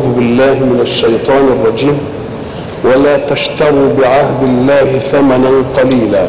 أعوذ بالله من الشيطان الرجيم ولا تشتروا بعهد الله ثمنا قليلا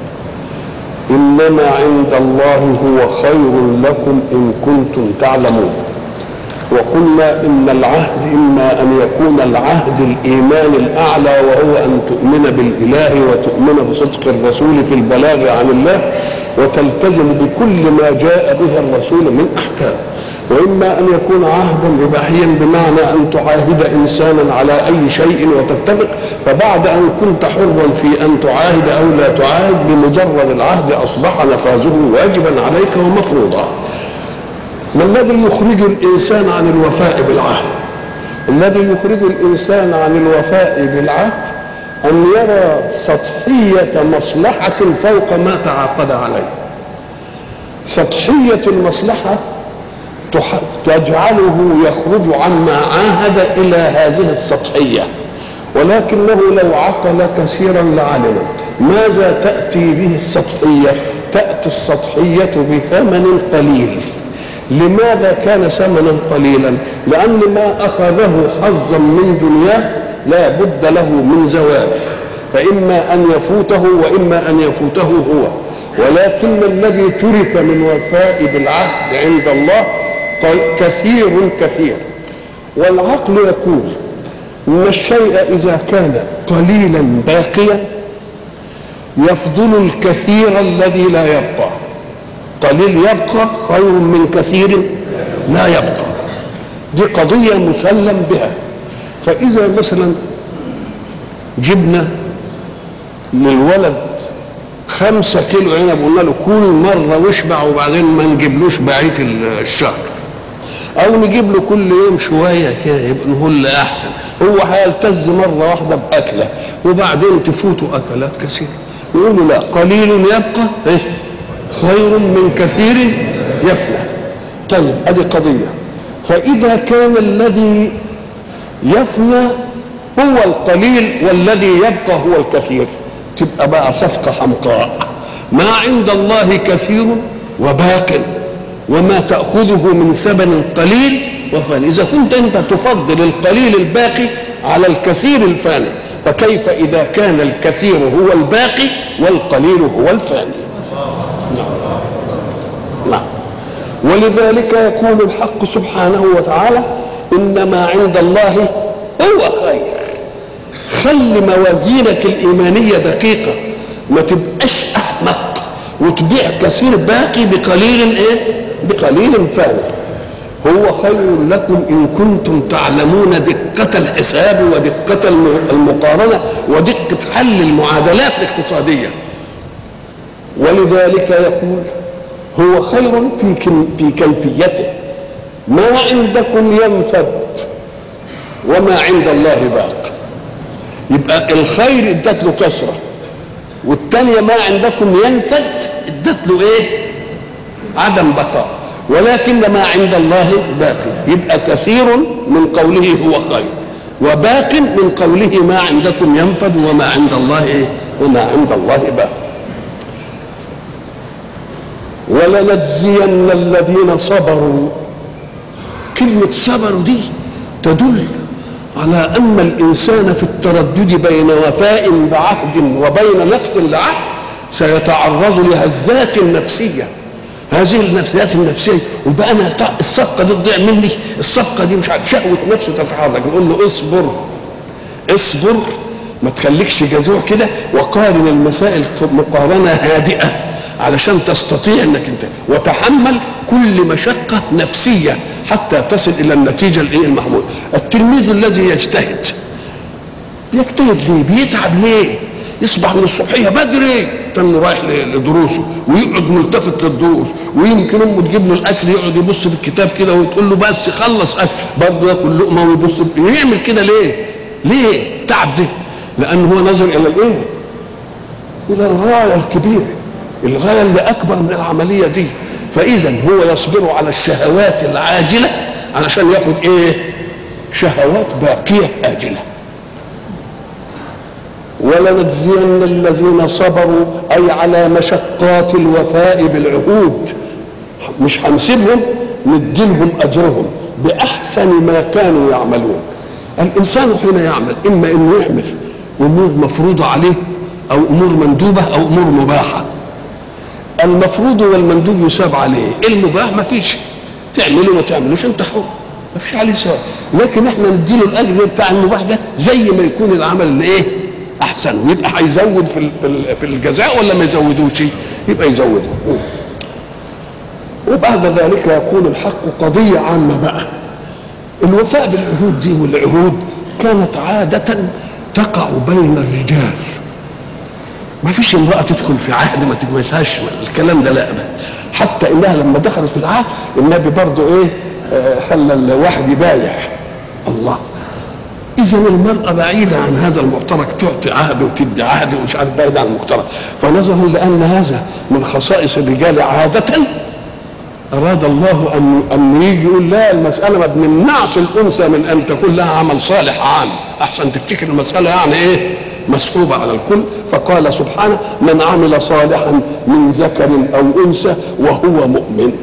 إنما عند الله هو خير لكم إن كنتم تعلمون وقلنا إن العهد إما أن يكون العهد الإيمان الأعلى وهو أن تؤمن بالإله وتؤمن بصدق الرسول في البلاغ عن الله وتلتزم بكل ما جاء به الرسول من أحكام واما ان يكون عهدا اباحيا بمعنى ان تعاهد انسانا على اي شيء وتتفق فبعد ان كنت حرا في ان تعاهد او لا تعاهد بمجرد العهد اصبح نفاذه واجبا عليك ومفروضا ما الذي يخرج الانسان عن الوفاء بالعهد الذي يخرج الانسان عن الوفاء بالعهد ان يرى سطحيه مصلحه فوق ما تعاقد عليه سطحيه المصلحه تجعله يخرج عما عاهد الى هذه السطحيه ولكنه لو عقل كثيرا لعلم ماذا تاتي به السطحيه تاتي السطحيه بثمن قليل لماذا كان ثمنا قليلا لان ما اخذه حظا من دنياه لا بد له من زوال فاما ان يفوته واما ان يفوته هو ولكن الذي ترك من وفاء بالعهد عند الله كثير كثير والعقل يقول ان الشيء اذا كان قليلا باقيا يفضل الكثير الذي لا يبقى قليل يبقى خير من كثير لا يبقى دي قضية مسلم بها فإذا مثلا جبنا للولد خمسة كيلو عنب قلنا له كل مرة واشبع وبعدين ما نجيبلوش بقية الشهر او نجيب له كل يوم شويه كده يبقى نقول له احسن هو هيلتز مره واحده باكله وبعدين تفوته اكلات كثيره يقولوا لا قليل يبقى إيه؟ خير من كثير يفنى طيب ادي قضيه فاذا كان الذي يفنى هو القليل والذي يبقى هو الكثير تبقى بقى صفقه حمقاء ما عند الله كثير وباق وما تأخذه من ثمن قليل وفاني إذا كنت أنت تفضل القليل الباقي على الكثير الفاني فكيف إذا كان الكثير هو الباقي والقليل هو الفاني نعم نعم ولذلك يقول الحق سبحانه وتعالى إنما عند الله هو خير خلي موازينك الإيمانية دقيقة ما تبقاش أحمق وتبيع كثير باقي بقليل إيه بقليل فاني هو خير لكم إن كنتم تعلمون دقة الحساب ودقة المقارنة ودقة حل المعادلات الاقتصادية ولذلك يقول هو خير في في كيفيته ما عندكم ينفد وما عند الله باق يبقى الخير ادت له كسره والثانيه ما عندكم ينفد ادت له ايه عدم بقاء ولكن ما عند الله باقي يبقى كثير من قوله هو خير وباق من قوله ما عندكم ينفد وما عند الله ايه وما عند الله باقي ولنجزين الذين صبروا كلمة صبروا دي تدل على أن الإنسان في التردد بين وفاء بعهد وبين نقد لعهد سيتعرض لهزات نفسية هذه النفسيات النفسيه وبقى انا الصفقه دي تضيع مني الصفقه دي مش عارف شهوه نفسه تتحرك نقول له اصبر اصبر ما تخليكش جزوع كده وقارن المسائل مقارنه هادئه علشان تستطيع انك انت وتحمل كل مشقه نفسيه حتى تصل الى النتيجه الايه المحموده التلميذ الذي يجتهد بيجتهد ليه بيتعب ليه يصبح من الصبحيه بدري تنه رايح لدروسه ويقعد ملتفت للدروس ويمكن امه تجيب له الاكل يقعد يبص في الكتاب كده وتقول له بس خلص اكل برضه ياكل لقمه ويبص يعمل كده ليه؟ ليه؟ تعب ده؟ لان هو نظر الى الايه؟ الى الغايه الكبيره الغايه اللي اكبر من العمليه دي فاذا هو يصبر على الشهوات العاجله علشان ياخد ايه؟ شهوات باقيه اجله ولنجزين الذين صبروا اي على مشقات الوفاء بالعهود مش هنسيبهم نديلهم اجرهم باحسن ما كانوا يعملون الانسان حين يعمل اما انه يعمل امور مفروضه عليه او امور مندوبه او امور مباحه المفروض والمندوب يساب عليه المباح ما فيش تعمله ما تعملوش انت حر ما فيش عليه سؤال لكن احنا نديله الاجر بتاع المباح ده زي ما يكون العمل اللي ايه احسن ويبقى هيزود في ال- في ال- في الجزاء ولا ما يزودوش يبقى يزوده وبعد ذلك يقول الحق قضيه عامه بقى الوفاء بالعهود دي والعهود كانت عاده تقع بين الرجال ما فيش امرأة تدخل في عهد ما تجمعهاش الكلام ده لا أبدا حتى إنها لما دخلت في العهد النبي برضه إيه آه، خلى الواحد يبايع الله إذا المرأة بعيدة عن هذا المعترك تعطي عهد وتدي عهد ومش عارف بعيدة عن المعترك فنظروا لأن هذا من خصائص الرجال عادة أراد الله أن أن يجي يقول لا المسألة ما بنمنعش الأنثى من أن تكون لها عمل صالح عام أحسن تفتكر المسألة يعني إيه مسحوبة على الكل فقال سبحانه من عمل صالحا من ذكر أو أنثى وهو مؤمن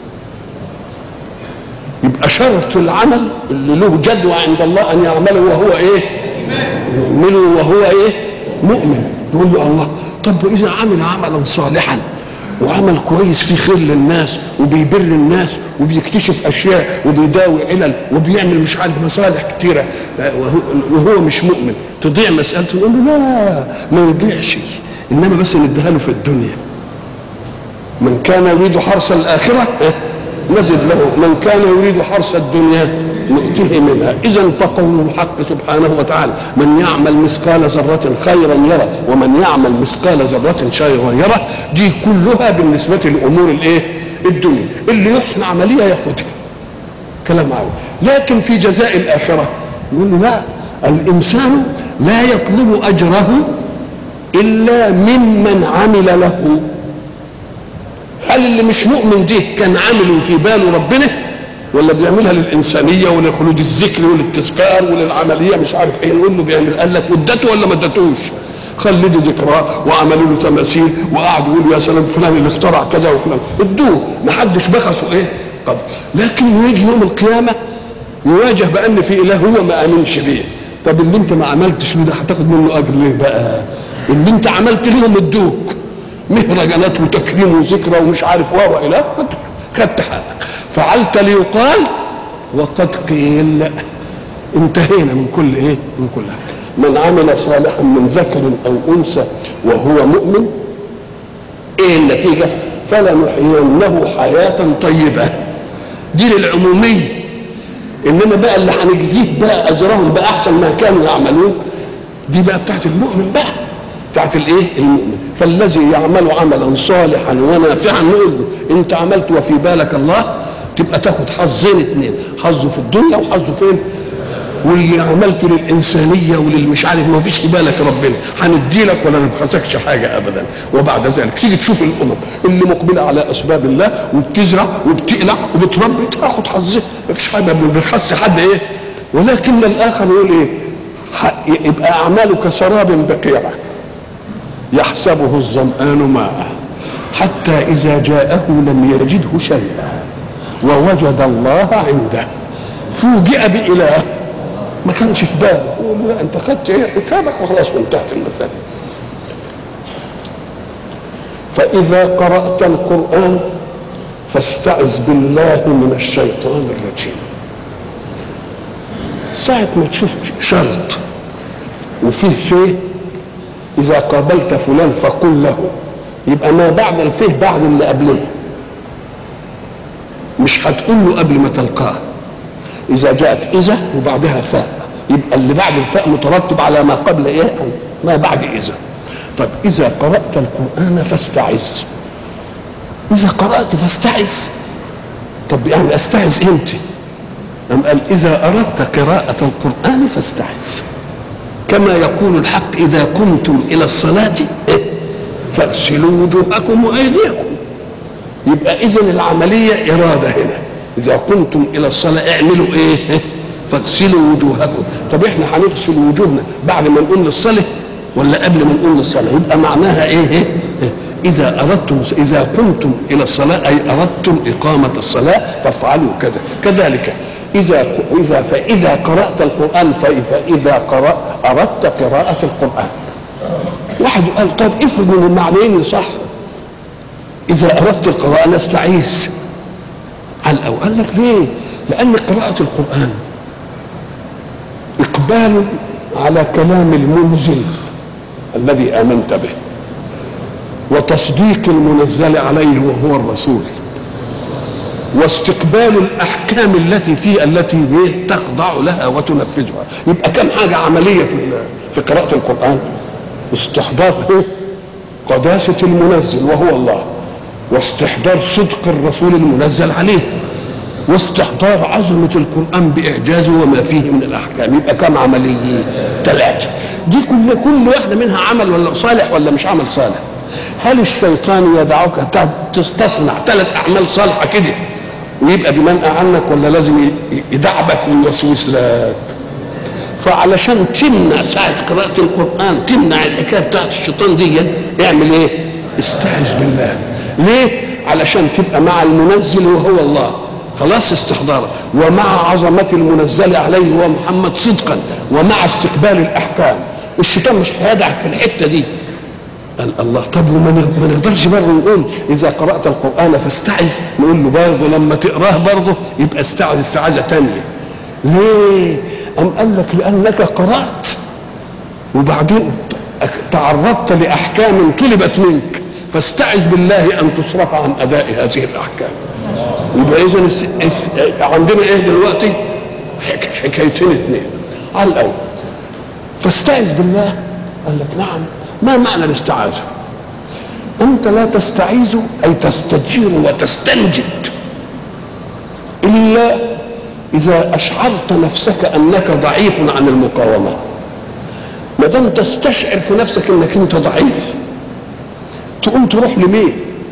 يبقى شرط العمل اللي له جدوى عند الله أن يعمله وهو إيه يعمله وهو إيه مؤمن يقول له الله طب وإذا عمل عملا صالحا وعمل كويس فيه خير للناس وبيبر الناس وبيكتشف اشياء وبيداوي علل وبيعمل مش عارف مصالح كتيره وهو- وهو مش مؤمن تضيع مسألته نقول له لا ما يضيعش انما بس نديها له في الدنيا من كان يريد حرث الاخره نزد له من كان يريد حرث الدنيا نؤته منها اذا فقول الحق سبحانه وتعالى من يعمل مثقال ذره خيرا يره ومن يعمل مثقال ذره شرا يره دي كلها بالنسبه لامور الايه الدنيا اللي يحسن عمليه ياخدها كلام معروف لكن في جزاء الاخره يقول له لا الانسان لا يطلب اجره الا ممن عمل له هل اللي مش مؤمن ده كان عامل في باله ربنا ولا بيعملها للانسانيه ولخلود الذكر وللتذكار وللعمليه مش عارف ايه نقول له بيعمل قال لك ادته ولا ما ادتوش خلدوا ذكراه وعملوا له تماثيل وقعدوا يقولوا يا سلام فلان اللي اخترع كذا وفلان ادوه ما حدش بخسه ايه طب لكن يجي يوم القيامه يواجه بان في اله هو ما امنش بيه طب اللي انت ما عملتش له ده هتاخد منه اجر ليه بقى اللي انت عملت ليهم ادوك مهرجانات وتكريم وذكرى ومش عارف و الى خدت حقك فعلت ليقال وقد قيل انتهينا من كل ايه من كل حاجه من عمل صالحا من ذكر او انثى وهو مؤمن ايه النتيجه فلنحيينه حياه طيبه دي للعموميه انما بقى اللي هنجزيه بقى اجرهم باحسن ما كانوا يعملون دي بقى بتاعت المؤمن بقى بتاعت الايه المؤمن فالذي يعمل عملا صالحا ونافعا نقول له انت عملت وفي بالك الله تبقى تاخد حظين اتنين حظه في الدنيا وحظه فين واللي عملته للإنسانية وللمش عارف ما فيش في بالك ربنا هندي لك ولا نبخسكش حاجة أبدا وبعد ذلك تيجي تشوف الأمم اللي مقبلة على أسباب الله وبتزرع وبتقلع وبتربي تاخد حظها ما فيش حاجة ما بنخس حد إيه ولكن الآخر يقول إيه ح- يبقى أعماله كسراب بقيعة يحسبه الظمآن ماء حتى إذا جاءه لم يجده شيئا ووجد الله عنده فوجئ بإله ما كانش في باله يقول لا انت خدت ايه حسابك وخلاص وانتهت المسألة فإذا قرأت القرآن فاستعذ بالله من الشيطان الرجيم ساعة ما تشوف شرط وفيه فيه إذا قابلت فلان فقل له يبقى ما بعد الفيه بعد اللي قبله مش هتقول له قبل ما تلقاه إذا جاءت إذا وبعدها فاء يبقى اللي بعد الفاء مترتب على ما قبل إيه ما بعد إذا طيب إذا قرأت القرآن فاستعذ إذا قرأت فاستعذ طب يعني أستعذ إمتى؟ أم قال إذا أردت قراءة القرآن فاستعذ كما يقول الحق إذا قمتم إلى الصلاة إيه؟ فاغسلوا وجوهكم وأيديكم يبقى إذا العملية إرادة هنا إذا قمتم إلى الصلاة اعملوا إيه؟ فاغسلوا وجوهكم طب إحنا هنغسل وجوهنا بعد ما نقوم للصلاة ولا قبل ما نقوم للصلاة يبقى معناها إيه؟ إذا أردتم إذا قمتم إلى الصلاة أي أردتم إقامة الصلاة فافعلوا كذا كذلك اذا اذا فاذا قرات القران فاذا قرأ اردت قراءه القران واحد قال طب افرض من المعنيين صح اذا اردت القراءه نستعيذ على الاول قال لك ليه لان قراءه القران اقبال على كلام المنزل الذي امنت به وتصديق المنزل عليه وهو الرسول واستقبال الاحكام التي فيه التي به تخضع لها وتنفذها يبقى كم حاجه عمليه في في قراءه القران استحضار ايه قداسه المنزل وهو الله واستحضار صدق الرسول المنزل عليه واستحضار عظمة القرآن بإعجازه وما فيه من الأحكام يبقى كم عملية ثلاثة دي كل كل واحدة منها عمل ولا صالح ولا مش عمل صالح هل الشيطان يدعوك تصنع ثلاث أعمال صالحة كده ويبقى بمنأى عنك ولا لازم يدعبك ويوسوس لك فعلشان تمنع ساعة قراءة القرآن تمنع الحكاية بتاعت الشيطان دي اعمل ايه؟ استعذ بالله ليه؟ علشان تبقى مع المنزل وهو الله خلاص استحضاره ومع عظمة المنزل عليه هو محمد صدقا ومع استقبال الأحكام الشيطان مش هيدعك في الحتة دي قال الله طب وما ما نقدرش برضه نقول اذا قرات القران فاستعذ نقول له برضه لما تقراه برضه يبقى استعذ استعاذه ثانيه ليه؟ أم قال لك لأنك قرأت وبعدين تعرضت لأحكام طلبت منك فاستعذ بالله أن تصرف عن أداء هذه الأحكام يبقى إذا عندنا إيه دلوقتي؟ حكايتين اثنين على الأول فاستعذ بالله قال لك نعم ما معنى الاستعاذة؟ أنت لا تستعيذ أي تستجير وتستنجد إلا إذا أشعرت نفسك أنك ضعيف عن المقاومة ما دام تستشعر في نفسك أنك أنت ضعيف تقوم تروح لمين؟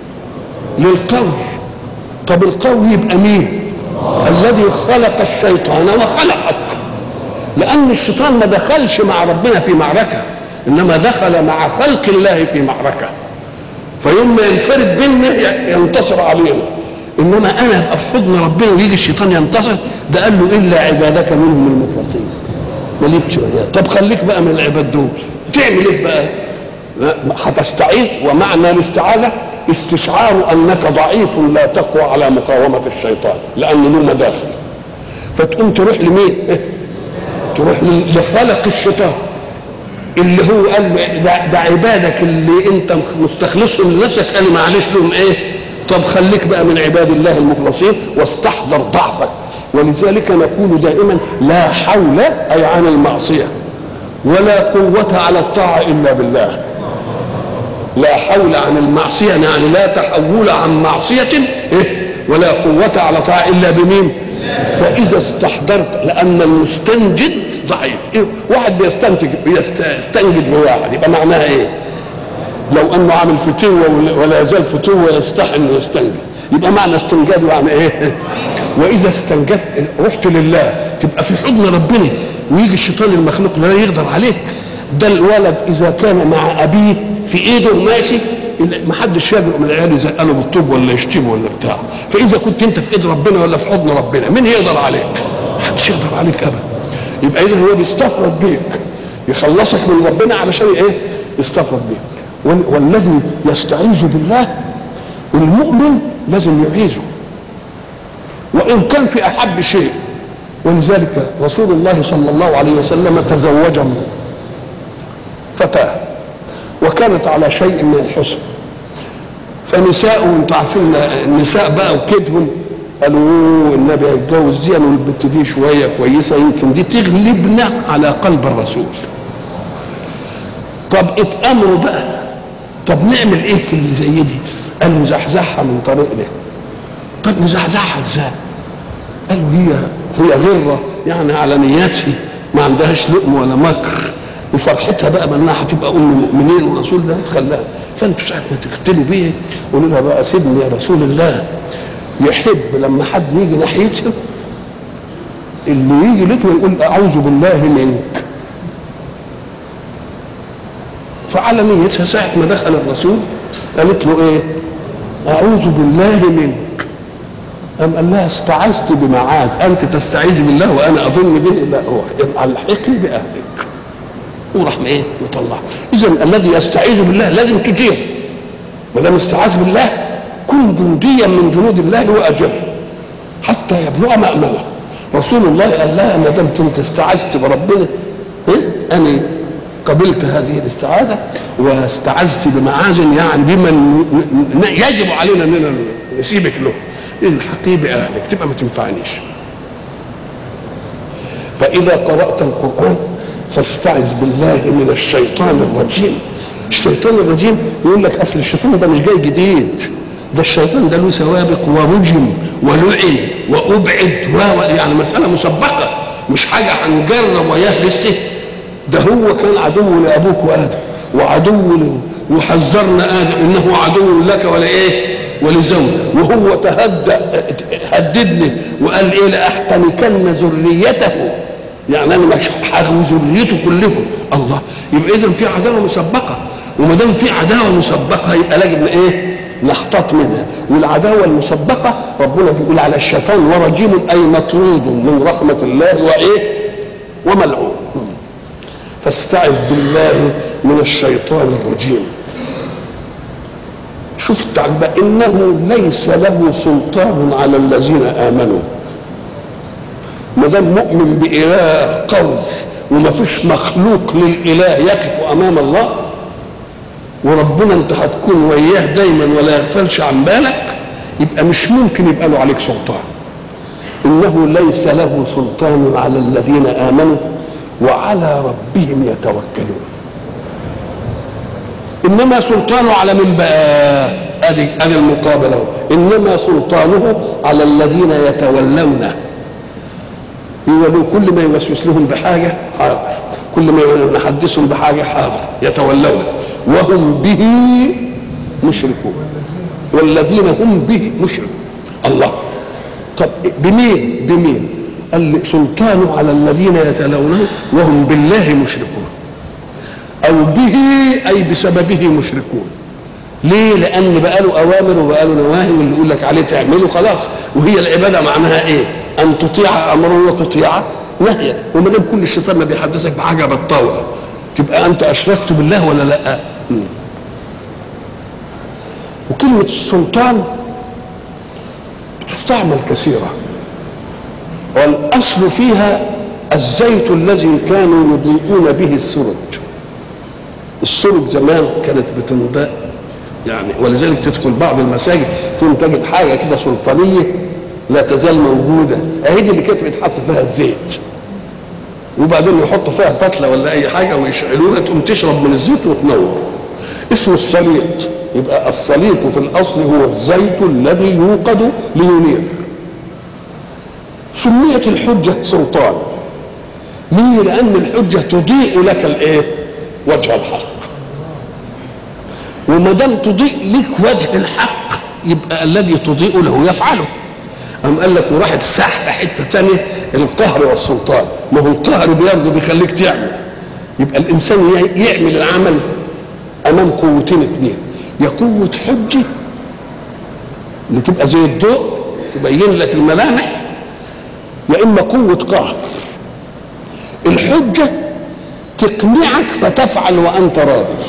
للقوي طب القوي يبقى مين؟ الذي خلق الشيطان وخلقك لأن الشيطان ما دخلش مع ربنا في معركة إنما دخل مع خلق الله في معركة فيوم ما ينفرد بينا ينتصر علينا انما انا ابقى في حضن ربنا ويجي الشيطان ينتصر ده قال له الا عبادك منهم المخلصين مالكش طب خليك بقى من العباد دول تعمل ايه بقى؟ هتستعيذ ومعنى الاستعاذه استشعار انك ضعيف لا تقوى على مقاومه الشيطان لانه له مداخل فتقوم تروح لمين؟ تروح لخلق الشيطان اللي هو قال له ده, ده عبادك اللي انت مستخلصهم لنفسك قال معلش لهم ايه؟ طب خليك بقى من عباد الله المخلصين واستحضر ضعفك ولذلك نقول دائما لا حول اي عن المعصيه ولا قوة على الطاعة إلا بالله لا حول عن المعصية يعني لا تحول عن معصية إيه؟ ولا قوة على طاعة إلا بمين فإذا استحضرت لأن المستنجد ضعيف إيه؟ واحد بيستنتج بيستنجد بواحد يبقى معناها إيه لو انه عامل فتوه ولا يزال فتوه يستحي انه يستنجد يبقى معنى استنجاده يعني ايه؟ واذا استنجدت رحت لله تبقى في حضن ربنا ويجي الشيطان المخلوق لا يقدر عليك ده الولد اذا كان مع ابيه في ايده ماشي ما حدش يجرؤ من العيال يزقله بالطوب ولا يشتمه ولا بتاع فاذا كنت انت في ايد ربنا ولا في حضن ربنا مين يقدر عليك؟ ما حدش يقدر عليك ابدا يبقى اذا هو بيستفرد بيك يخلصك من ربنا علشان ايه؟ يستفرد بيك والذي يستعيذ بالله المؤمن لازم يعيذه وان كان في احب شيء ولذلك رسول الله صلى الله عليه وسلم تزوج فتاه وكانت على شيء من الحسن فنساء انتوا عارفين النساء بقى وكدهم قالوا النبي هيتجوز دي والبت دي شويه كويسه يمكن دي تغلبنا على قلب الرسول طب اتامروا بقى طب نعمل ايه في اللي زي دي؟ قال نزحزحها من طريقنا. طب نزحزحها ازاي؟ قالوا هي هي غره يعني على نياتها ما عندهاش لقم ولا مكر وفرحتها بقى بانها هتبقى ام المؤمنين والرسول ده خلاها فانتوا ساعه ما تقتلوا بيه قولوا لها بقى سيبني يا رسول الله يحب لما حد يجي ناحيته اللي يجي لك يقول اعوذ بالله منك فعلى نيتها ساعة ما دخل الرسول قالت له ايه؟ أعوذ بالله منك أم قال لها استعذت بمعاذ أنت تستعيذ بالله وأنا أظن به لا روح ألحقني بأهلك وراح إيه مطلع إذا الذي يستعيذ بالله لازم تجيب ما دام استعاذ بالله كن جنديا من جنود الله وأجر حتى يبلغ مأمنه رسول الله قال لها ما دام انت استعذت بربنا إيه؟ أنا قبلت هذه الاستعاذة واستعذت بمعاذ يعني بمن يجب علينا أننا نسيبك له الحقي بأهلك تبقى ما تنفعنيش فإذا قرأت القرآن فاستعذ بالله من الشيطان الرجيم الشيطان الرجيم يقول لك أصل الشيطان ده مش جاي جديد ده الشيطان ده له سوابق ورجم ولعن وأبعد و يعني مسألة مسبقة مش حاجة هنجرب وياه لسه ده هو كان عدو لأبوك وآدم وعدو له وحذرنا آدم إنه عدو لك ولا إيه ولزوج وهو تهدى هددني وقال ايه لاحتنكن ذريته يعني انا مش هاخذ ذريته كلهم الله يبقى اذا في عداوه مسبقه وما دام في عداوه مسبقه يبقى لازم ايه نحتاط منها والعداوه المسبقه ربنا بيقول على الشيطان ورجيم اي مطرود من رحمه الله وايه وملعون فاستعذ بالله من الشيطان الرجيم شوف التعبير انه ليس له سلطان على الذين امنوا ما دام مؤمن باله قوي وما فيش مخلوق للاله يقف امام الله وربنا انت هتكون وياه دايما ولا يغفلش عن بالك يبقى مش ممكن يبقى له عليك سلطان انه ليس له سلطان على الذين امنوا وعلى ربهم يتوكلون انما سلطانه على من بقى ادي ادي المقابله انما سلطانه على الذين يتولونه يولوا كل ما يوسوس لهم بحاجه حاضر كل ما يحدثهم بحاجه حاضر يتولون وهم به مشركون والذين هم به مشركون الله طب بمين بمين قال لي سلطانه على الذين يتلونه وهم بالله مشركون او به اي بسببه مشركون ليه لان بقى له اوامر وبقى له نواهي واللي يقول لك عليه تعمله خلاص وهي العباده معناها ايه ان تطيع امره وتطيع نهيه وما دام كل الشيطان ما بيحدثك بحاجه بالطوع تبقى انت اشركت بالله ولا لا م. وكلمه السلطان بتستعمل كثيرا والاصل فيها الزيت الذي كانوا يضيئون به السرج السرج زمان كانت بتنضاء يعني ولذلك تدخل بعض المساجد ثم تجد حاجه كده سلطانيه لا تزال موجوده اهي دي اللي كانت بيتحط فيها الزيت وبعدين يحطوا فيها فتله ولا اي حاجه ويشعلوها تقوم تشرب من الزيت وتنور اسمه الصليط يبقى الصليط في الاصل هو الزيت الذي يوقد لينير سميت الحجه سلطان ليه لان الحجه تضيء لك الايه وجه الحق وما دام تضيء لك وجه الحق يبقى الذي تضيء له يفعله أم قال لك وراحت سحب حته ثانيه القهر والسلطان ما هو القهر برضه بيخليك تعمل يبقى الانسان يعمل العمل امام قوتين اثنين يا قوه حجه اللي تبقى زي الضوء تبين لك الملامح يا اما قوه قهر الحجه تقنعك فتفعل وانت راضي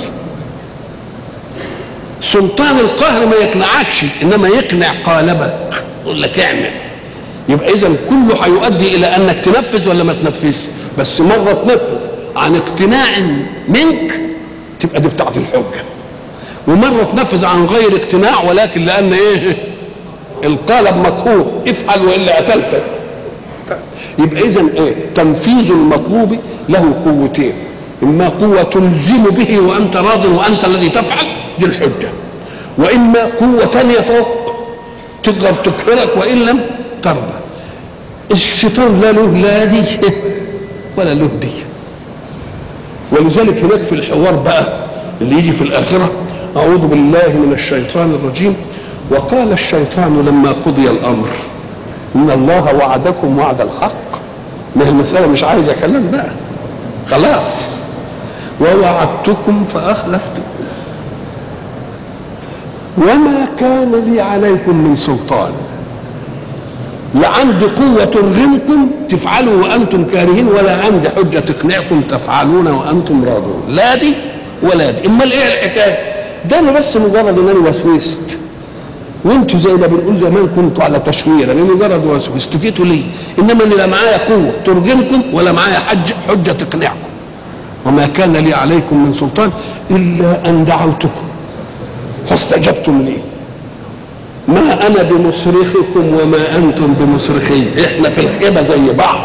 سلطان القهر ما يقنعكش انما يقنع قالبك يقول لك اعمل يبقى اذا كله هيؤدي الى انك تنفذ ولا ما تنفذش بس مره تنفذ عن اقتناع منك تبقى دي بتاعت الحجه ومره تنفذ عن غير اقتناع ولكن لان ايه القالب مقهور افعل والا قتلتك يبقى اذا ايه تنفيذ المطلوب له قوتين اما قوه تلزم به وانت راض وانت الذي تفعل دي الحجه واما قوه ثانيه فوق تقدر تقهرك وان لم ترضى الشيطان لا له لا دي ولا له دي ولذلك هناك في الحوار بقى اللي يجي في الاخره اعوذ بالله من الشيطان الرجيم وقال الشيطان لما قضي الامر ان الله وعدكم وعد الحق ما هي المساله مش عايزه كلام بقى خلاص ووعدتكم فاخلفتكم وما كان لي عليكم من سلطان لا عندي قوة ترغمكم تفعلوا وأنتم كارهين ولا عندي حجة تقنعكم تفعلون وأنتم راضون لا دي ولا دي أمال إيه الحكاية ده أنا بس مجرد إن أنا وسوست وانتوا زي ما بنقول زمان كنتوا على تشوير انا مجرد وسوست جيتوا ليه انما انا لا معايا قوه ترغمكم ولا معايا حج حجه تقنعكم وما كان لي عليكم من سلطان الا ان دعوتكم فاستجبتم لي ما انا بمصرخكم وما انتم بمصرخي احنا في الخيبه زي بعض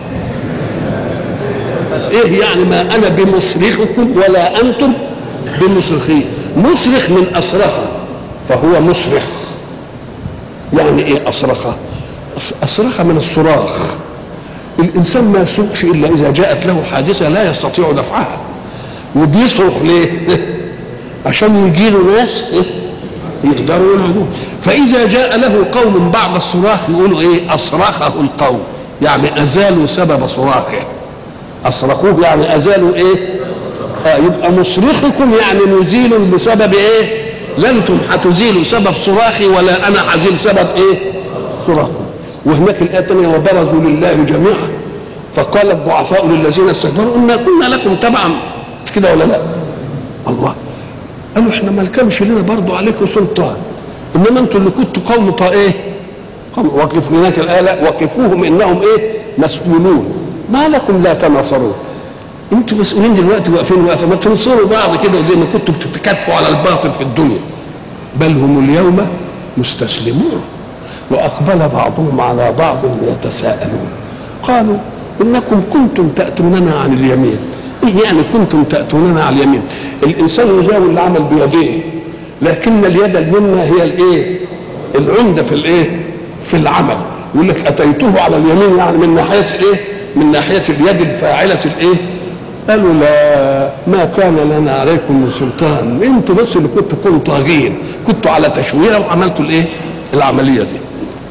ايه يعني ما انا بمصرخكم ولا انتم بمصرخي مصرخ من اصرخ فهو مصرخ يعني ايه اصرخه اصرخ من الصراخ الانسان ما يسوقش الا اذا جاءت له حادثه لا يستطيع دفعها وبيصرخ ليه عشان يجي له ناس يقدروا ينهضوه فاذا جاء له قوم بعد الصراخ يقولوا ايه اصرخه القوم يعني ازالوا سبب صراخه اصرخوه يعني ازالوا ايه آه يبقى مصرخكم يعني مزيل بسبب ايه لا انتم هتزيلوا سبب صراخي ولا انا هزيل سبب ايه صراخكم وهناك الايه الثانيه وبرزوا لله جميعا فقال الضعفاء للذين استكبروا انا كنا لكم تبعا مش كده ولا لا الله قالوا احنا ما كانش لنا برضه عليكم سلطان انما انتم اللي كنتوا قوم طا ايه قوم وقفوا هناك الايه لا وقفوهم انهم ايه مسؤولون ما لكم لا تناصرون انتوا مسؤولين دلوقتي واقفين واقفه ما تنصروا بعض كده زي ما كنتوا بتتكاتفوا على الباطل في الدنيا بل هم اليوم مستسلمون واقبل بعضهم على بعض يتساءلون قالوا انكم كنتم تاتوننا عن اليمين ايه يعني كنتم تاتوننا عن اليمين الانسان يزاول العمل بيديه لكن اليد اليمنى هي الايه العمده في الايه في العمل يقول لك اتيته على اليمين يعني من ناحيه الايه من ناحيه اليد الفاعله الايه قالوا لا ما كان لنا عليكم من سلطان انتوا بس اللي كنتوا كنتوا طاغين كنتوا على تشويره وعملتوا الايه العمليه دي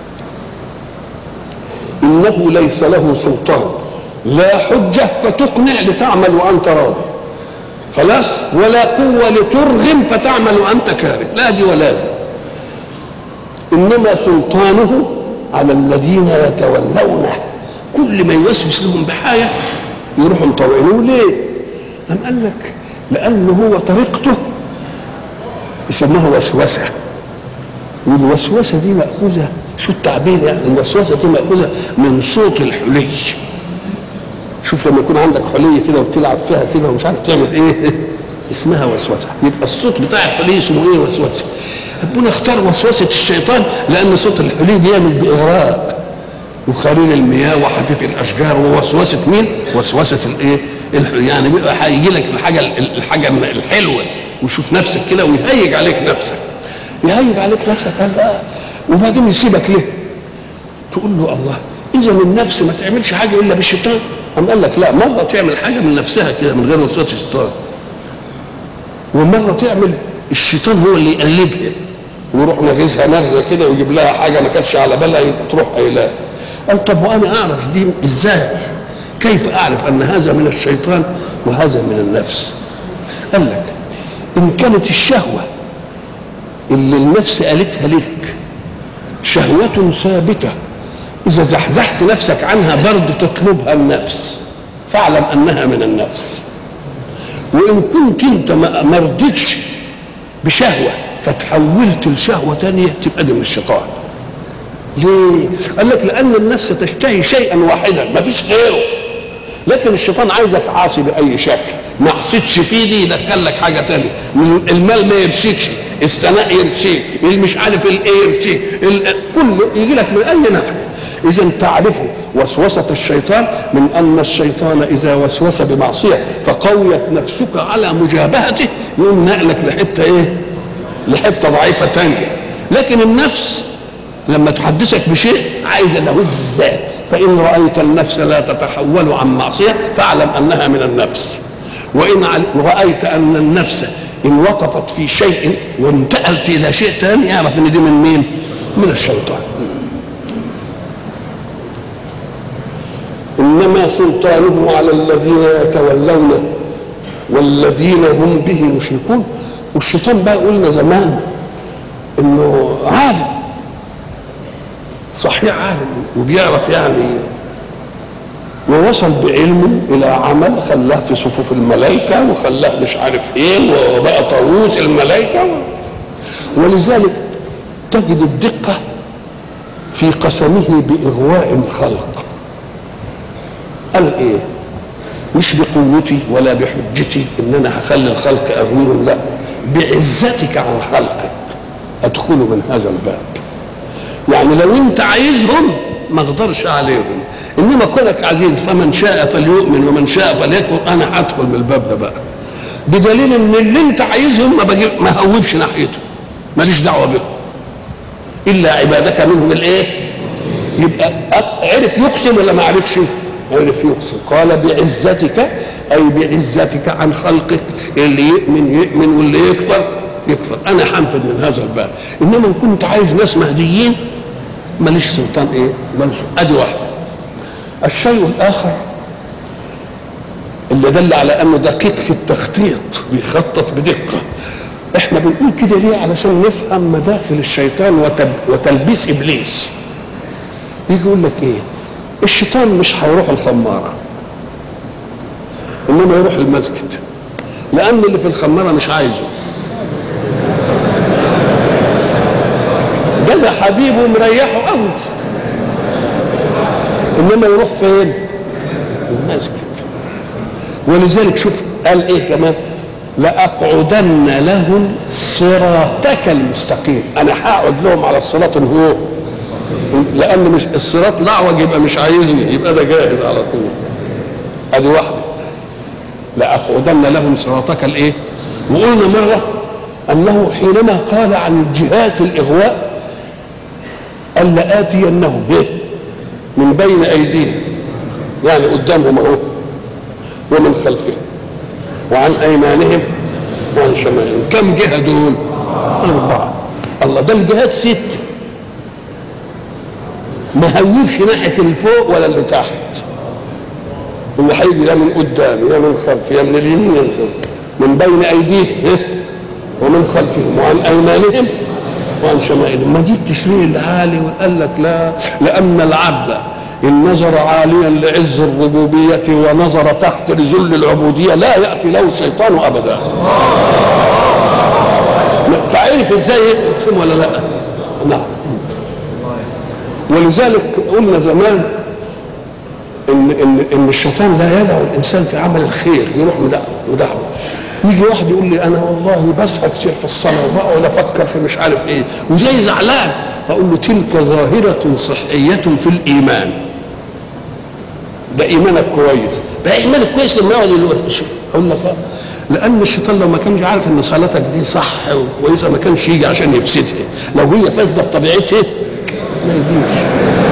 انه ليس له سلطان لا حجه فتقنع لتعمل وانت راضي خلاص ولا قوه لترغم فتعمل وانت كاره لا دي ولا دي انما سلطانه على الذين يتولونه كل ما يوسوس لهم بحاجه يروحوا مطوعينه ليه؟ أم قال لك لأنه هو طريقته يسموها وسوسة والوسوسة دي مأخوذة شو التعبير يعني الوسوسة دي مأخوذة من صوت الحلي شوف لما يكون عندك حلية كده وبتلعب فيها كده ومش عارف تعمل ايه اسمها وسوسة يبقى الصوت بتاع الحلي اسمه ايه وسوسة ربنا اختار وسوسة الشيطان لأن صوت الحلي بيعمل بإغراء وخرير المياه وحفيف الاشجار ووسوسه مين؟ وسوسه الايه؟ يعني بيبقى هيجي لك الحاجه الحاجه الحلوه ويشوف نفسك كده ويهيج عليك نفسك. يهيج عليك نفسك قال لا وبعدين يسيبك ليه؟ تقول له الله اذا النفس ما تعملش حاجه الا بالشيطان قام قال لك لا مره تعمل حاجه من نفسها كده من غير وسوسه الشيطان ومره تعمل الشيطان هو اللي يقلبها ويروح نغزها نغزه كده ويجيب لها حاجه ما كانتش على بالها تروح قايلها قال طب وانا اعرف دي ازاي كيف اعرف ان هذا من الشيطان وهذا من النفس قال لك ان كانت الشهوه اللي النفس قالتها لك شهوة ثابتة إذا زحزحت نفسك عنها برضه تطلبها النفس فاعلم أنها من النفس وإن كنت أنت ما رضيتش بشهوة فتحولت لشهوة تانية تبقى دي من الشيطان ليه؟ قال لك لأن النفس تشتهي شيئا واحدا ما فيش غيره لكن الشيطان عايزك عاصي بأي شكل ما عصيتش فيه دي يدخل لك حاجة تانية المال ما يرشيكش الثناء يرشيك مش عارف الايه يرشيك كله يجي لك من اي ناحيه اذا تعرفوا وسوسه الشيطان من ان الشيطان اذا وسوس بمعصيه فقويت نفسك على مجابهته يقوم نقلك لحته ايه؟ لحته ضعيفه ثانيه لكن النفس لما تحدثك بشيء عايزه له بالذات فان رايت النفس لا تتحول عن معصيه فاعلم انها من النفس وان رايت ان النفس ان وقفت في شيء وانتقلت الى شيء ثاني اعرف ان دي من مين؟ من الشيطان. انما سلطانه على الذين يتولونه والذين هم به مشركون والشيطان بقى قلنا زمان انه عالم صحيح عالم وبيعرف يعني ووصل بعلمه الى عمل خلاه في صفوف الملائكه وخلاه مش عارف ايه وبقى طاووس الملائكه ولذلك تجد الدقه في قسمه باغواء الخلق قال ايه مش بقوتي ولا بحجتي ان انا هخلي الخلق اغويهم لا بعزتك عن خلقك ادخلوا من هذا الباب يعني لو انت عايزهم ما اقدرش عليهم انما كونك عزيز فمن شاء فليؤمن ومن شاء فليكفر انا هدخل من الباب ده بقى بدليل ان اللي انت عايزهم ما بجيب ما هوبش ناحيتهم ماليش دعوه بهم الا عبادك منهم الايه يبقى عرف يقسم ولا ما عرفش عرف يقسم قال بعزتك اي بعزتك عن خلقك اللي يؤمن يؤمن واللي يكفر يكفر انا حنفذ من هذا الباب انما ان كنت عايز ناس مهديين ماليش سلطان ايه ماليش ادي واحده الشيء الاخر اللي دل على انه دقيق في التخطيط بيخطط بدقه احنا بنقول كده ليه علشان نفهم مداخل الشيطان وتب... وتلبيس ابليس يجي يقول لك ايه الشيطان مش هيروح الخماره انما يروح المسجد لان اللي في الخماره مش عايزه ده ده حبيبه مريحه قوي انما يروح فين المسجد ولذلك شوف قال ايه كمان لأقعدن لهم صراطك المستقيم أنا هقعد لهم على الصراط هو لأن مش الصراط لعوج يبقى مش عايزني يبقى ده جاهز على طول أدي واحدة لأقعدن لهم صراطك الإيه؟ وقلنا مرة أنه حينما قال عن الجهات الإغواء قال لآتينهم إيه؟ من بين أيديهم يعني قدامهم أهو ومن خلفهم وعن ايمانهم وعن شمالهم كم جهه دول اربعه الله ده الجهات ست ما هوبش ناحيه اللي فوق ولا اللي تحت هو هيجي يا من قدام يا من خلف يا من اليمين يا من خلف من بين ايديهم ومن خلفهم وعن ايمانهم وعن شمائلهم ما جبتش ليه العالي وقال لك لا لان العبد إن نظر عاليا لعز الربوبية ونظر تحت لذل العبودية لا يأتي له الشيطان أبدا فعرف ازاي يقسم ولا لا نعم ولذلك قلنا زمان ان ان ان الشيطان لا يدعو الانسان في عمل الخير يروح مدعوه يجي واحد يقول لي انا والله بسهى كتير في الصلاه وبقعد افكر في مش عارف ايه وجاي زعلان اقول له تلك ظاهره صحيه في الايمان ده ايمانك كويس ده ايمانك كويس لما يقعد اقول لك لان الشيطان لو ما كانش عارف ان صلاتك دي صح وكويسه ما كانش يجي عشان يفسدها لو هي فاسده بطبيعتها ما يجيش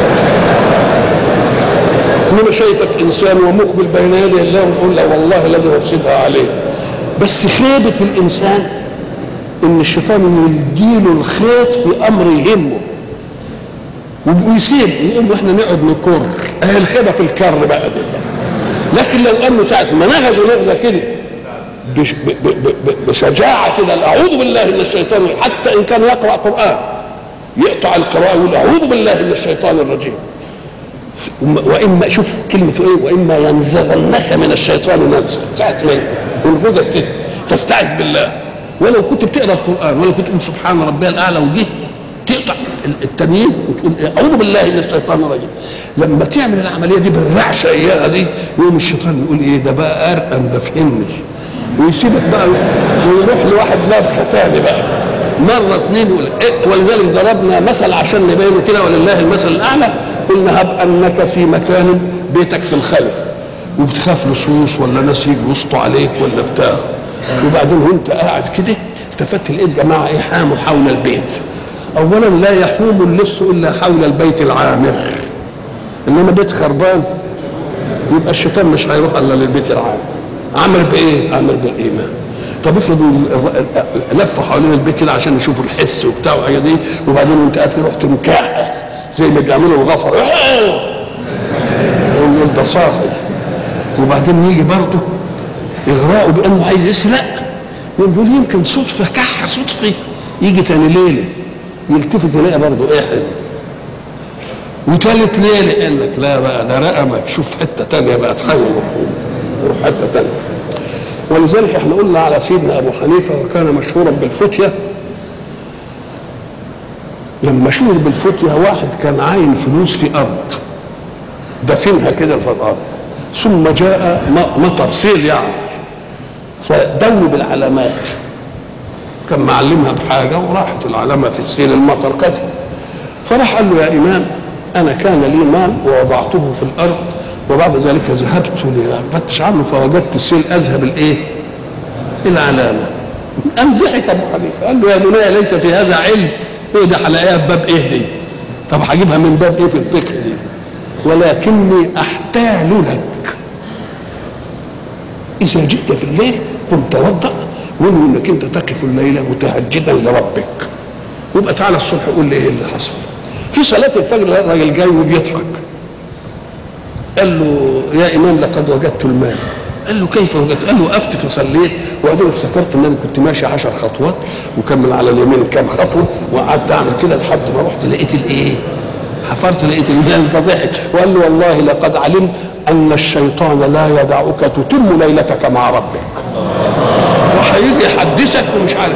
انما شايفك انسان ومقبل بين يدي الله ونقول له والله لازم افسدها عليه بس خيبه الانسان ان الشيطان يديله الخيط في امر يهمه ويسيب يقول له احنا نقعد نكر اهي الخيبه في الكر بقى دي لكن لو انه ساعه ما نغزوا نغزه كده بشجاعه كده اعوذ بالله من الشيطان حتى ان كان يقرا قران يقطع القراءه ويقول اعوذ بالله من الشيطان الرجيم واما شوف كلمه ايه واما ينزغنك من الشيطان نزغ ساعه ما ينغزك كده فاستعذ بالله ولو كنت بتقرا القران ولا كنت تقول سبحان ربي الاعلى وجيت تقطع التانيين وتقول إيه؟ اعوذ بالله من الشيطان الرجيم لما تعمل العمليه دي بالرعشه اياها دي يقوم الشيطان يقول ايه ده بقى ارقم ده فهمني ويسيبك بقى ويروح لواحد لابسه تاني بقى مره اثنين إيه؟ ولذلك ضربنا مثل عشان نبين كده ولله المثل الاعلى قلنا هب انك في مكان بيتك في الخلف وبتخاف لصوص ولا ناس يجوا يسطوا عليك ولا بتاع وبعدين وانت قاعد كده التفت لقيت جماعه ايه حاموا حول البيت اولا لا يحوم اللص الا حول البيت العامر انما بيت خربان يبقى الشيطان مش هيروح الا للبيت العامر عمل بايه؟ عمل بالايمان طب افرضوا لفوا حوالين البيت كده عشان يشوفوا الحس وبتاع والحاجه دي وبعدين وانت قاعد كده رحت مكحح زي ما بيعملوا الغفر يقول ده صاحي وبعدين يجي برضه اغراءه بانه عايز يسرق يقول يمكن صدفه كحه صدفه يجي تاني ليله يلتفت يلاقي برضه ايه حلو وثالث ليله قال لك لا بقى ده رقمك شوف حته تانية بقى تحول روح حته تانية ولذلك احنا قلنا على سيدنا ابو حنيفه وكان مشهورا بالفتيه لما شهر بالفتيه واحد كان عاين فلوس في ارض دفنها كده في الارض ثم جاء مطر سيل يعني فدوب العلامات كان معلمها بحاجه وراحت العلامه في السيل المطر قد فراح قال له يا امام انا كان لي مال ووضعته في الارض وبعد ذلك ذهبت لأفتش عنه فوجدت السيل اذهب الايه؟ العلامه قام ضحك ابو حنيفه قال له يا بني ليس في هذا علم ايه ده هلاقيها في باب ايه دي؟ طب هجيبها من باب ايه في الفقه دي؟ ولكني احتال لك اذا جئت في الليل قم توضا وانوي انك انت تقف الليله متهجدا لربك يبقى تعالى الصبح قول لي ايه اللي حصل في صلاه الفجر الراجل جاي وبيضحك قال له يا امام لقد وجدت المال قال له كيف وجدت؟ قال له وقفت فصليت وبعدين افتكرت ان انا كنت ماشي عشر خطوات وكمل على اليمين كام خطوه وقعدت اعمل كده لحد ما رحت لقيت الايه؟ حفرت لقيت المال فضحك وقال له والله لقد علمت ان الشيطان لا يدعك تتم ليلتك مع ربك وهيجي يحدثك ومش عارف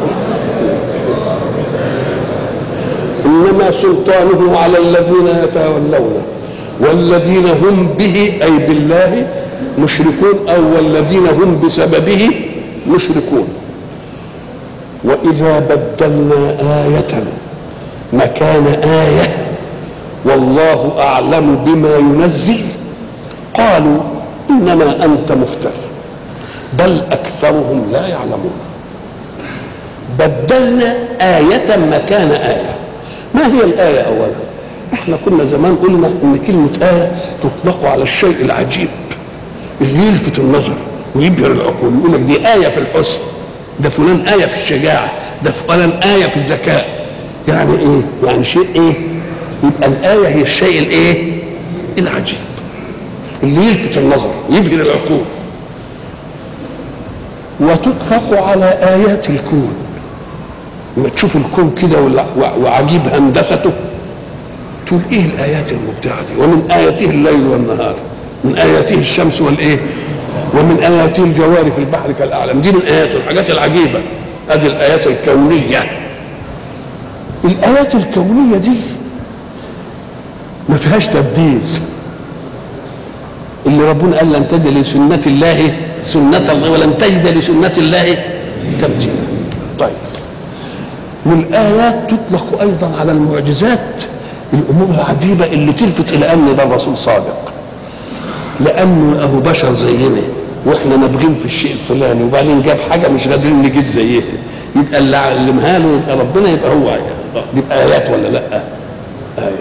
انما سلطانه على الذين يتولونه والذين هم به اي بالله مشركون او والذين هم بسببه مشركون واذا بدلنا ايه مكان ايه والله اعلم بما ينزل قالوا انما انت مفتر بل اكثرهم لا يعلمون بدلنا آية مكان آية ما هي الآية أولا احنا كنا زمان قلنا ان كلمة آية تطلق على الشيء العجيب اللي يلفت النظر ويبهر العقول يقول لك دي آية في الحسن ده فلان آية في الشجاعة ده فلان آية في الذكاء يعني ايه يعني شيء ايه يبقى الآية هي الشيء الايه العجيب اللي يلفت النظر ويبهر العقول وتطلق على آيات الكون لما تشوف الكون كده وعجيب هندسته تقول ايه الايات المبدعه دي ومن اياته الليل والنهار من اياته الشمس والايه ومن اياته الجوار في البحر كالاعلام دي من اياته الحاجات العجيبه هذه الايات الكونيه الايات الكونيه دي ما فيهاش تبديل اللي ربنا قال لن تجد لسنة الله سنة الله ولن تجد لسنة الله تبديلا طيب والآيات تطلق أيضا على المعجزات الأمور العجيبة اللي تلفت إلى أن ده الرسول صادق لأنه أهو بشر زينا وإحنا نابغين في الشيء الفلاني وبعدين جاب حاجة مش قادرين نجيب زيها يبقى اللي علمها له يبقى ربنا يبقى هو آية يبقى آيات ولا لأ؟ آيات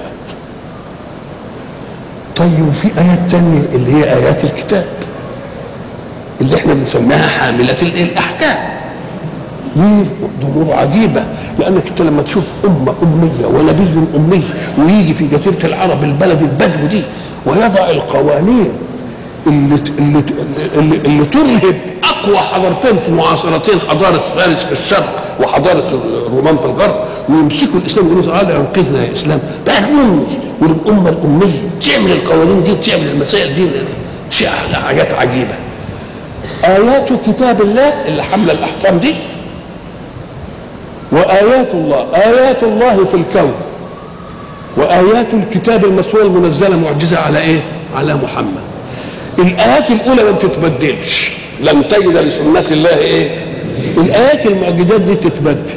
طيب وفي آيات تانية اللي هي آيات الكتاب اللي احنا بنسميها حاملة الأحكام ليه؟ ظهور عجيبة لأنك أنت لما تشوف أمة أمية ونبي أمي ويجي في جزيرة العرب البلد البدو دي ويضع القوانين اللي اللي اللي, اللي ترهب أقوى حضارتين في معاصرتين حضارة فارس في الشرق وحضارة الرومان في الغرب ويمسكوا الإسلام يقولوا تعالى أنقذنا يا إسلام ده الأمة والأمة الأمية تعمل القوانين دي وتعمل المسائل دي شيء حاجات عجيبة آيات كتاب الله اللي حاملة الأحكام دي وآيات الله آيات الله في الكون وآيات الكتاب المسؤول المنزلة معجزة على إيه؟ على محمد الآيات الأولى ما بتتبدلش لم تجد لسنة الله إيه؟ الآيات المعجزات دي تتبدل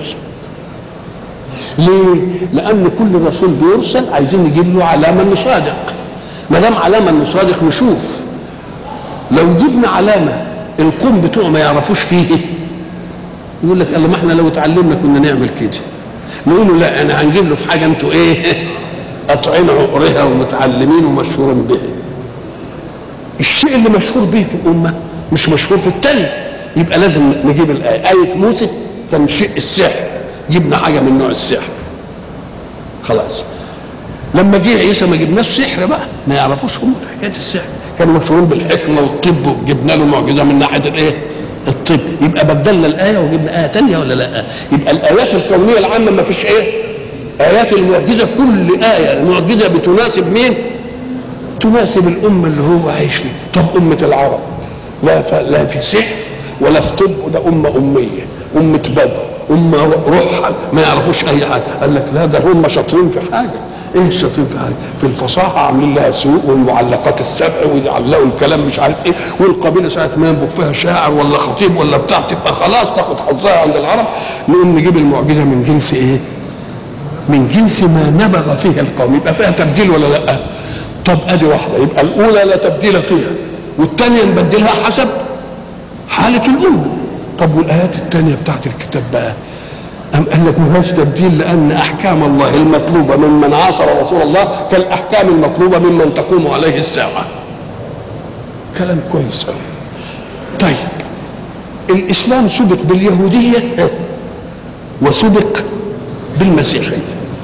ليه؟ لأن كل رسول بيرسل عايزين نجيب له علامة إنه صادق ما دام علامة إنه صادق نشوف لو جبنا علامة القوم بتوعه ما يعرفوش فيه يقول لك الله ما احنا لو اتعلمنا كنا نعمل كده نقول له لا انا هنجيب له في حاجه انتوا ايه قاطعين عقرها ومتعلمين ومشهورين به الشيء اللي مشهور به في الامه مش مشهور في التاني يبقى لازم نجيب الايه ايه موسى كان شيء السحر جبنا حاجه من نوع السحر خلاص لما جه عيسى ما جبناش سحر بقى ما يعرفوش هم في حكايه السحر كانوا مشهورين بالحكمه والطب وجبنا له معجزه من ناحيه الايه الطب يبقى بدلنا الايه وجبنا ايه تانية ولا لا يبقى الايات الكونيه العامه ما فيش ايه ايات المعجزه كل ايه المعجزه بتناسب مين تناسب الامه اللي هو عايش فيها طب امه العرب لا ف... لا في سحر ولا في طب ده امه اميه امه بدو امه رحل ما يعرفوش اي حاجه قال لك لا ده هم شاطرين في حاجه ايه الشاطرين في حاجه في الفصاحه عاملين لها سوق والمعلقات السبع ويعلقوا الكلام مش عارف ايه والقبيله ساعه ما ينبغ فيها شاعر ولا خطيب ولا بتاع تبقى خلاص تاخد حظها عند العرب نقوم نجيب المعجزه من جنس ايه؟ من جنس ما نبغ فيها القوم يبقى فيها تبديل ولا لا؟ طب ادي واحده يبقى الاولى لا تبديل فيها والثانيه نبدلها حسب حاله الامه طب والايات الثانيه بتاعت الكتاب بقى أم قال لك ما فيهاش تبديل لأن أحكام الله المطلوبة ممن عاصر رسول الله كالأحكام المطلوبة ممن تقوم عليه الساعة. كلام كويس أوي. طيب الإسلام سبق باليهودية وسبق بالمسيحية.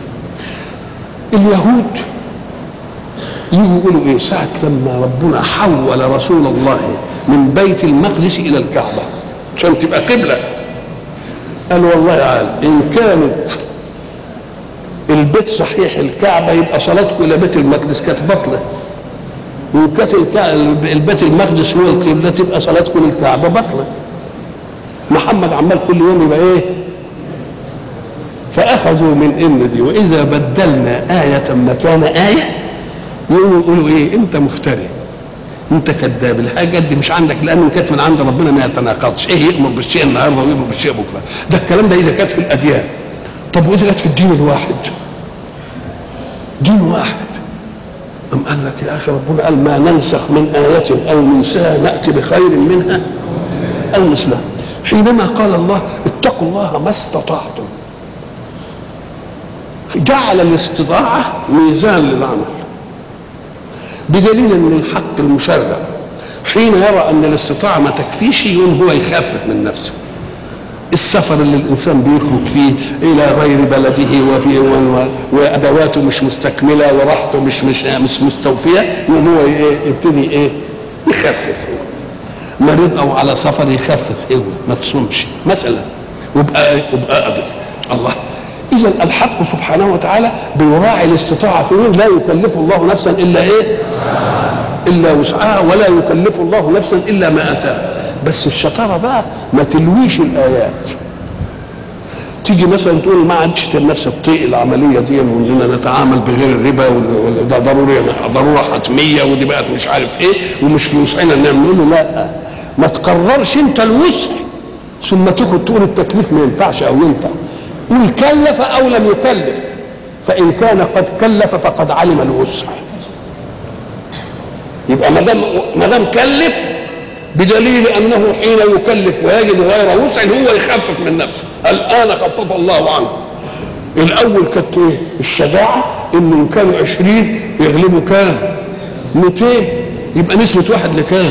اليهود يجوا يقولوا ايه ساعة لما ربنا حول رسول الله من بيت المقدس إلى الكعبة عشان تبقى قبلة قال والله عال ان كانت البيت صحيح الكعبه يبقى صلاتكم الى بيت المقدس كانت بطله وان كانت البيت المقدس هو القبله تبقى صلاتكم للكعبه بطله محمد عمال كل يوم يبقى ايه فاخذوا من ان دي واذا بدلنا ايه مكان ايه يقولوا يقولوا ايه انت مفتري انت كذاب الحاجه دي مش عندك لان كانت من عند ربنا ما يتناقضش ايه يامر بالشيء النهارده ويامر بالشيء بكره ده الكلام ده اذا كانت في الاديان طب واذا كانت في الدين الواحد دين واحد أم قال لك يا أخي ربنا قال ما ننسخ من آية أو ننساها نأتي بخير منها أو مثلها حينما قال الله اتقوا الله ما استطعتم جعل الاستطاعة ميزان للعمل بدليل ان الحق المشرع حين يرى ان الاستطاعه ما تكفيش يقوم هو يخفف من نفسه السفر اللي الانسان بيخرج فيه الى غير بلده وفي وادواته مش مستكمله وراحته مش مش مش مستوفيه يقوم هو يبتدي ايه يخفف مريض او على سفر يخفف هو ما تصومش مثلا ويبقى يبقى قادر الله اذا الحق سبحانه وتعالى بيراعي الاستطاعه في مين لا يكلف الله نفسا الا ايه الا وسعها ولا يكلف الله نفسا الا ما اتاها بس الشطاره بقى ما تلويش الايات تيجي مثلا تقول ما عادش الناس تطيق العمليه دي واننا نتعامل بغير الربا وده ضروري ضروره حتميه ودي بقت مش عارف ايه ومش في وسعنا نعمل له لا ما تقررش انت الوسع ثم تاخد تقول التكليف ما ينفعش او ينفع قل كلف او لم يكلف فان كان قد كلف فقد علم الوسع يبقى ما دام ما دام كلف بدليل انه حين يكلف ويجد غير وسع هو يخفف من نفسه الان خفف الله عنه الاول كانت ايه الشجاعه ان كانوا عشرين يغلبوا كام 200 يبقى نسبه واحد لكام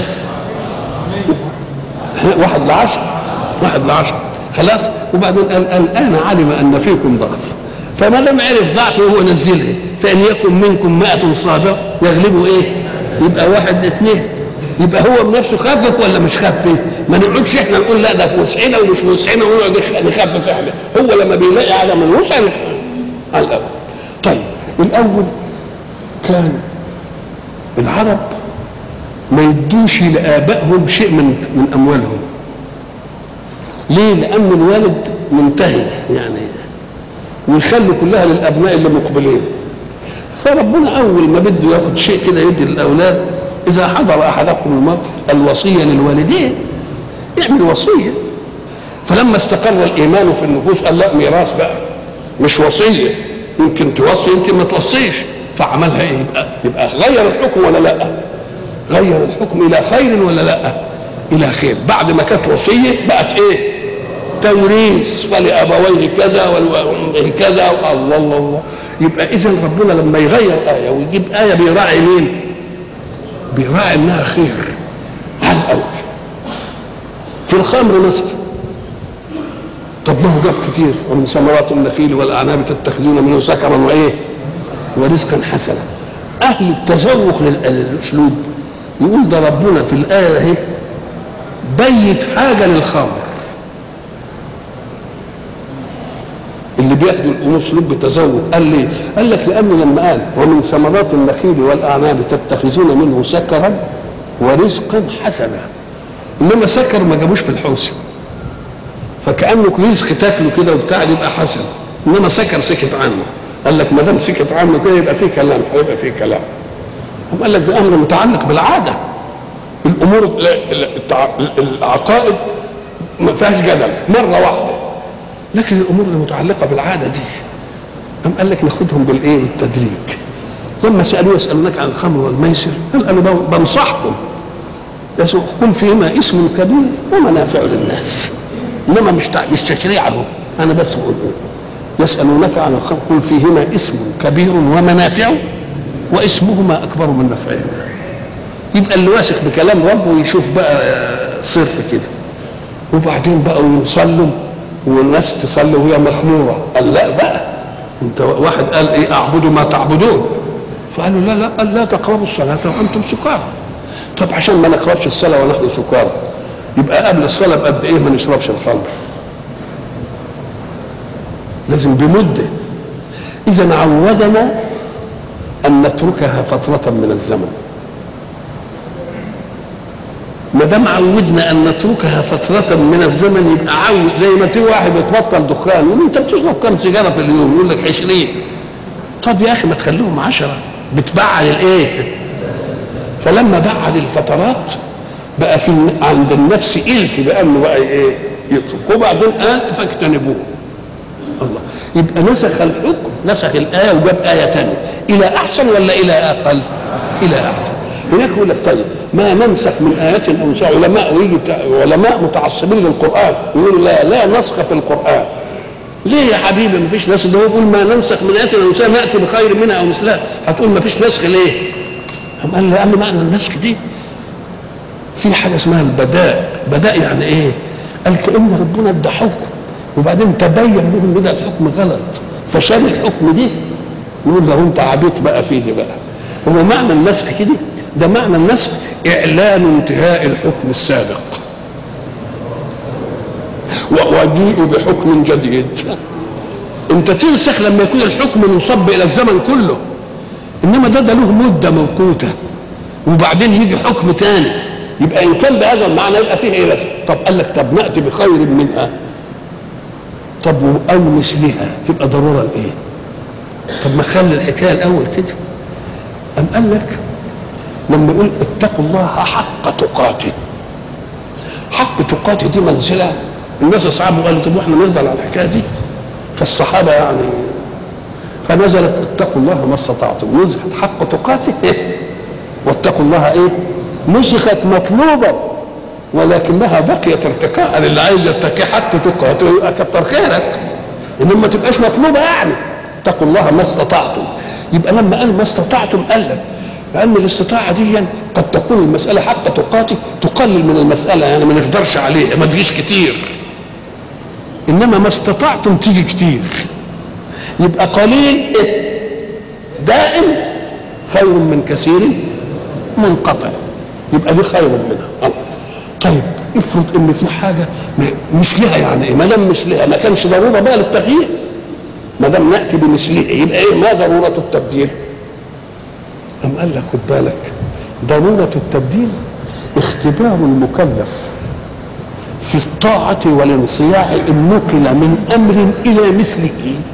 واحد لعشرة واحد لعشرة خلاص وبعدين قال الان علم ان فيكم ضعف فما دام عرف ضعفه هو نزلها فان يكن منكم مائة صابر يغلبوا ايه يبقى واحد لاثنين يبقى هو بنفسه خفف ولا مش خفف ما نقعدش احنا نقول لا ده في وسعنا ومش في وسعنا ونقعد نخفف احنا هو لما بيلاقي عدم الوسع على الاول طيب الاول كان العرب ما يدوش لابائهم شيء من من اموالهم ليه لان الوالد منتهي يعني ويخلوا كلها للابناء اللي مقبلين فربنا اول ما بده ياخد شيء كده يدي للاولاد اذا حضر احدكم الموت الوصيه للوالدين يعمل وصيه فلما استقر الايمان في النفوس قال لا ميراث بقى مش وصيه يمكن توصي يمكن ما توصيش فعملها ايه يبقى يبقى غير الحكم ولا لا غير الحكم الى خير ولا لا الى خير بعد ما كانت وصيه بقت ايه توريث فلابويه كذا والامه كذا الله الله الله يبقى اذا ربنا لما يغير ايه ويجيب ايه بيراعي مين بيراعي انها خير على الاول في الخمر مثلا طب ما هو جاب كتير ومن ثمرات النخيل والاعناب تتخذون منه سكرا وايه ورزقا حسنا اهل التذوق للاسلوب يقول ده ربنا في الايه اهي بيت حاجه للخمر اللي اللي بياخدوا الامور سلوك بتزود قال ليه؟ قال لك لانه لما قال ومن ثمرات النخيل والاعناب تتخذون منه سكرا ورزقا حسنا انما سكر ما جابوش في الحوسه فكانه رزق تاكله كده وبتاع يبقى حسن انما سكر سكت عنه قال لك ما دام سكت عنه كده يبقى فيه كلام هيبقى فيه كلام هم قال لك ده امر متعلق بالعاده الامور العقائد ما فيهاش جدل مره واحده لكن الامور المتعلقه بالعاده دي قام قال لك ناخدهم بالايه بالتدريج لما سالوه يسالونك عن الخمر والميسر قال انا بنصحكم قل فيهما اسم كبير ومنافع للناس انما مش مش تشريعه انا بس بقول يسالونك عن الخمر قل فيهما اسم كبير ومنافع واسمهما اكبر من نفعهما يبقى اللي واثق بكلام ربه يشوف بقى صرف كده وبعدين بقى يصلوا والناس تصلي وهي مخموره قال لا بقى انت واحد قال ايه اعبدوا ما تعبدون فقالوا لا لا قال لا تقربوا الصلاه وانتم سكارى طب عشان ما نقربش الصلاه ونحن سكارى يبقى قبل الصلاه بقد ايه ما نشربش الخمر لازم بمده اذا عودنا ان نتركها فتره من الزمن ما دام عودنا ان نتركها فتره من الزمن يبقى عود زي ما في واحد يتبطل دخان يقول انت بتشرب كم سيجاره في اليوم؟ يقول لك 20 طب يا اخي ما تخليهم 10 بتبعد الايه؟ فلما بعد الفترات بقى في عند النفس الف بانه بقى ايه؟ يترك وبعدين قال فاجتنبوه الله يبقى نسخ الحكم نسخ الايه وجاب ايه ثانيه الى احسن ولا الى اقل؟ الى احسن هناك يقول لك طيب ما ننسخ من آيات أو نسخ علماء ويجي علماء متعصبين للقرآن يقولوا لا لا نسخ في القرآن ليه يا حبيبي ما فيش نسخ ده هو بيقول ما ننسخ من آيات أو نسخ نأتي بخير منها أو مثلها هتقول ما فيش نسخ ليه؟ هم قال لأن معنى النسخ دي في حاجة اسمها البداء بداء يعني إيه؟ قال كأن ربنا ادى حكم وبعدين تبين لهم ان ده الحكم غلط فشال الحكم دي نقول له انت عبيط بقى في دي بقى هو معنى النسخ كده ده معنى النسخ اعلان انتهاء الحكم السابق وجيء بحكم جديد انت تنسخ لما يكون الحكم منصب الى الزمن كله انما ده ده له مده موقوته وبعدين يجي حكم تاني يبقى ان كان بهذا المعنى يبقى فيه ايه بس طب قال لك طب ناتي بخير منها طب او مثلها تبقى ضروره لايه طب ما خلي الحكايه الاول كده ام قال لك لما يقول اتقوا الله حق تقاته حق تقاته دي منزله الناس اصحابه قالوا طب واحنا نفضل على الحكايه دي فالصحابه يعني فنزلت اتقوا الله ما استطعتم نزلت حق تقاته واتقوا الله ايه نسخت مطلوبه ولكنها بقيت ارتقاء للي عايز يتقي حق تقاته يبقى كتر خيرك انما ما تبقاش مطلوبه يعني اتقوا الله ما استطعتم يبقى لما قال ما استطعتم قال لك لان الاستطاعه دي قد تكون المساله حق تقاتي تقلل من المساله يعني ما نقدرش عليها ما تجيش كتير انما ما استطعتم تيجي كتير يبقى قليل دائم خير من كثير منقطع يبقى دي خير منها طيب افرض ان في حاجه مثلها يعني ايه ما دام مثلها ما كانش ضروره بقى للتغيير ما دام ناتي بمثله يبقى ايه ما ضروره التبديل أم قال لك خد بالك ضرورة التبديل اختبار المكلف في الطاعة والانصياع إن نقل من أمر إلى مثله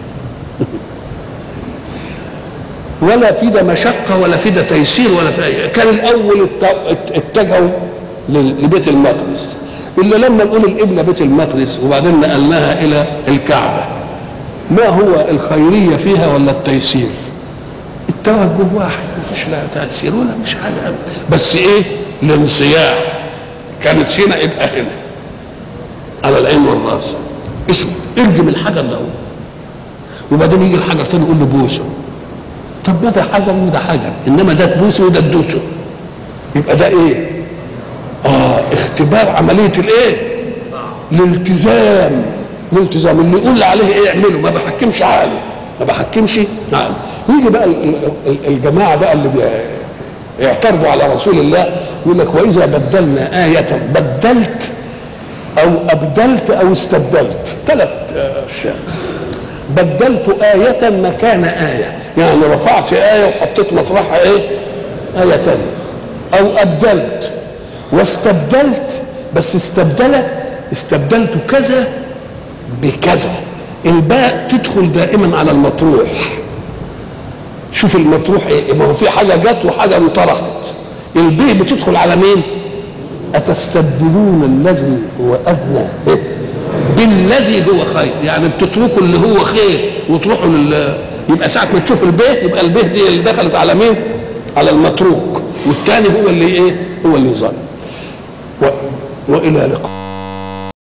ولا في ده مشقة ولا في ده تيسير ولا في كان الأول اتجهوا لبيت المقدس إلا لما نقول القبلة بيت المقدس وبعدين نقلناها إلى الكعبة ما هو الخيرية فيها ولا التيسير التوجه واحد مفيش لها تأثير ولا مش حاجة بس إيه الانصياع كانت هنا يبقى هنا على العين والراس اسمه ارجم الحجر ده وبعدين يجي الحجر تاني يقول له بوسه طب ما ده حجر وده حجر انما ده تبوسه وده تدوسه يبقى ده ايه؟ اه اختبار عمليه الايه؟ الالتزام الالتزام اللي يقول عليه ايه اعمله ما بحكمش عقله ما بحكمش عقله يجي بقى الجماعه بقى اللي يعترضوا على رسول الله يقول لك واذا بدلنا آية بدلت او ابدلت او استبدلت ثلاث اشياء بدلت آية مكان آية يعني رفعت آية وحطيت مطرحها إيه آية تانية أو أبدلت واستبدلت بس استبدل استبدلت كذا بكذا الباء تدخل دائما على المطروح شوف المطروح ايه ما هو في حاجه جت وحاجه انطرحت الباء بتدخل على مين اتستبدلون الذي هو ادنى إيه؟ بالذي هو خير يعني بتتركوا اللي هو خير وتروحوا لل يبقى ساعه ما تشوف البيت يبقى البيت دي اللي دخلت على مين على المتروك والثاني هو اللي ايه هو اللي ظل و... والى لقاء